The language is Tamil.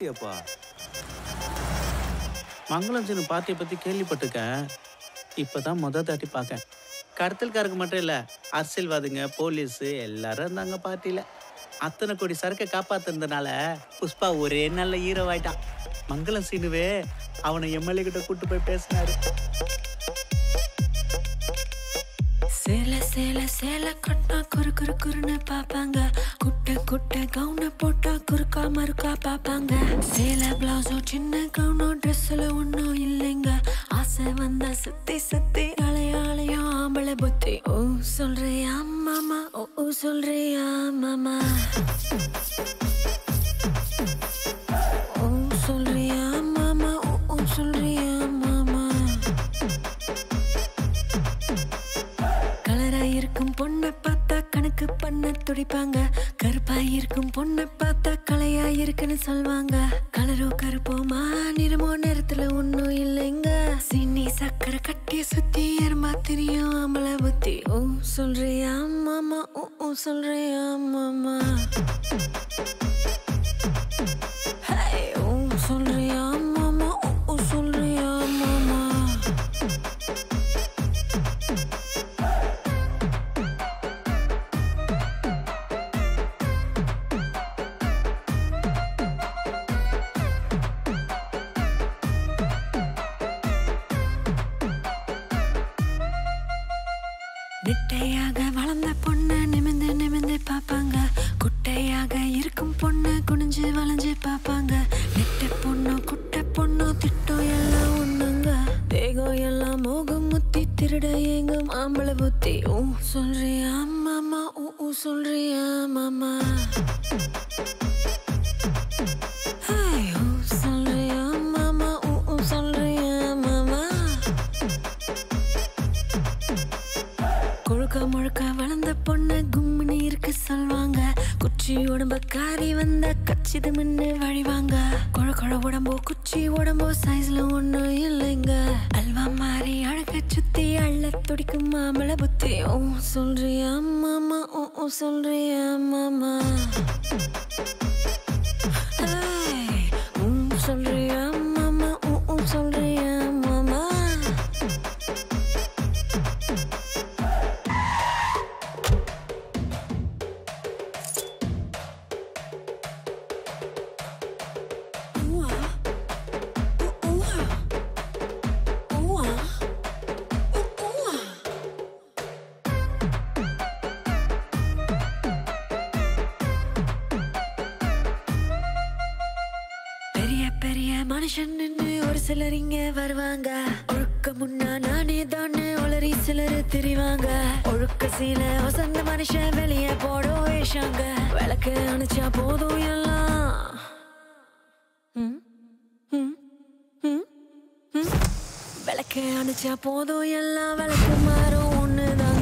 அப்பா மங்களம் சின்ன பார்ட்டியை பற்றி கேள்விப்பட்டிருக்கேன் இப்போ தான் முத தாட்டி பார்க்கேன் கடத்தல்காரருக்கு மட்டும் இல்லை அரசியல்வாதிங்க போலீஸு எல்லாரும் இருந்தாங்க பார்ட்டியில் அத்தனை கோடி சரக்கை காப்பாத்துனதுனால புஷ்பா ஒரே நல்ல ஹீரோ ஆயிட்டான் மங்களம் சீனுவே அவனை எம்எல்ஏ கிட்ட கூட்டு போய் பேசினாரு சேல சேல சேல கட்டினா குறு குறு குறுன்னு பாப்பாங்க குட்டை குட்டை கவுன போட்டா குறுக்கா மறுக்கா பாப்பாங்க சேல பிளவுஸோ சின்ன கவுனோ ட்ரெஸ்ல ஒன்றும் இல்லைங்க ஆசை வந்தா சுத்தி சுத்தி அலையாளையும் ஆம்பளை புத்தி ஓ சொல்றியா மாமா ஓ ஓ சொல்றியா மாமா ஓ சொல்றியா மாமா ஓ ஓ சொல்றியா மாமா கலரா இருக்கும் பொண்ணை பார்த்தா கணக்கு பண்ண துடிப்பாங்க கருப்பா இருக்கும் பொண்ணை பார்த்தா கலையா இருக்குன்னு சொல்வாங்க கலரோ கருப்போமா நிறமோ நேரத்துல ஒண்ணும் இல்லைங்க சீனி சக்கரை கட்டி சுத்தி எருமா தெரியும் அமல புத்தி ஓ சொல்றியா மாமா ஓ ஓ சொல்றியா மாமா ஹே, ஓ சொல்றியா மாமா ஓ ஓ சொல்றியா மாமா நெட்டையாக வளர்ந்த பொண்ணு நிமிந்து நிமிந்து பார்ப்பாங்க குட்டையாக இருக்கும் பொண்ணு குனிஞ்சு வளைஞ்சு பார்ப்பாங்க நெட்ட பொண்ணு குட்டை பொண்ணு திட்டம் எல்லாம் ஒண்ணுங்க தேகம் எல்லாம் மோகம் முத்தி திருட எங்கும் ஆம்பளை புத்தி ஊ சொல்றியா மாமா ஊ ஊ சொல்றியா மாமா ஹாய், ஊ சொல்றியா மாமா ஊ ஊ சொல்றியா மாமா கொழுக்க முழுக்க வளர்ந்த பொண்ணு கும்மினி இருக்க சொல்வாங்க குச்சி உடம்ப காரி வந்த கச்சிது மின்னு வழிவாங்க கொழ கொழ உடம்போ குச்சி உடம்போ சைஸ்ல ஒண்ணும் இல்லைங்க அல்வா மாறி அழக சுத்தி அள்ள துடிக்கும் மாமள புத்தி ஓ சொல்றியா மாமா ஓ ஓ சொல்றியா மாமா ஏய், உம் சொல்றியா மாமா ஓ ஓ சொல்றியா மாமா பெரிய பெரிய மனுஷன் ஒரு சிலர் இங்க வருவாங்க ஒழுக்க முன்னா நானே தானே உளறி சிலர் திரிவாங்க ஒழுக்க சீல வசந்த மனுஷன் வெளியே போடும் வேஷாங்க விளக்கு அணைச்சா போதும் எல்லாம் ம், ம், ம், ம். விளக்கு அணைச்சா போதும் எல்லாம் விளக்கு மாறும் ஒண்ணுதாங்க